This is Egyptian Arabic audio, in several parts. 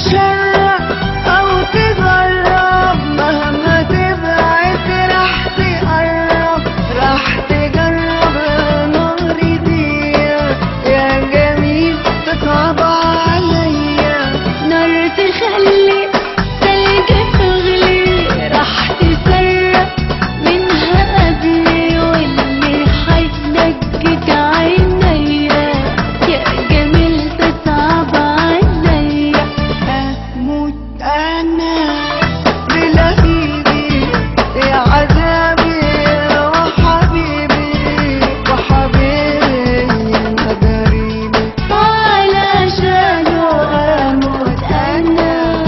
تشرب او تجرب مهما تبعد راح تقرب راح تجرب نار دي يا جميل تصعب عليا نار تخلي تلج تغلي راح تسرق منها قبلي واللي حينجك عينيا يا جميل تصعب عليا اموت انا بلهيبي يا عذابي وحبيبي وحبيبي يا قريبي علشانه اموت انا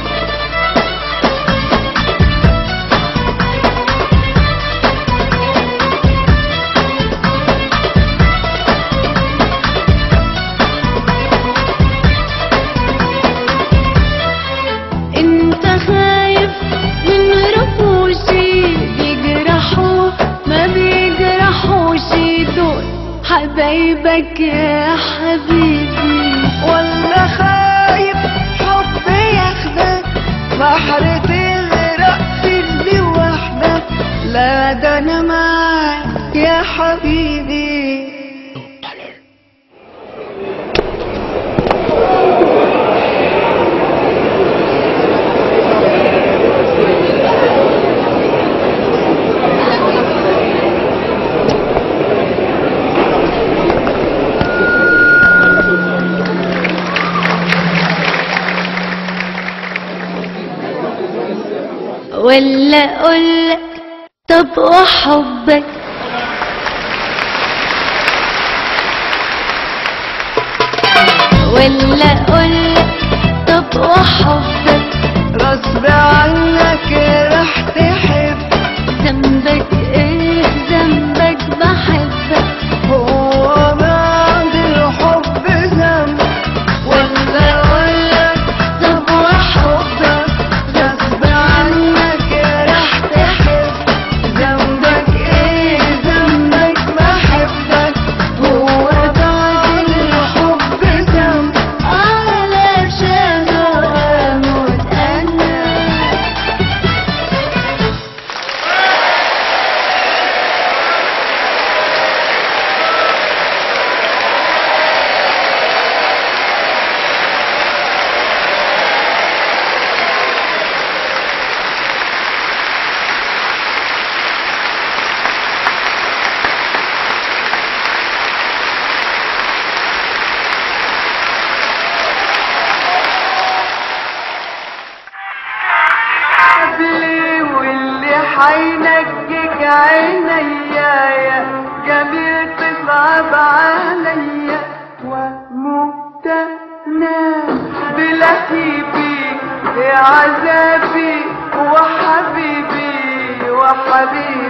انت خايف من رموشي بيجرحوا ما بيجرحوش دول حبايبك يا حبيبي ولا خايف حب ياخدك بحر تغرق في اللي وحدك لا ده انا معاك يا حبيبي ولا اقولك طب وحبك ولا اقولك طب وحبك غصب عنك راح تحب ذنبك ايه ذنبك بحبك هو بعد الحب ذنب ولا اقولك طب وحبك غصب عنك راح تحب ذنبك ايه ذنبك بحبك هو بعد الحب ذنب علشانه اموت انا قبلي واللي حينجيك عينيا يا جميل تصعب عليا واموت انا بلهيبي يا عذابي وحبيبي وحبيبي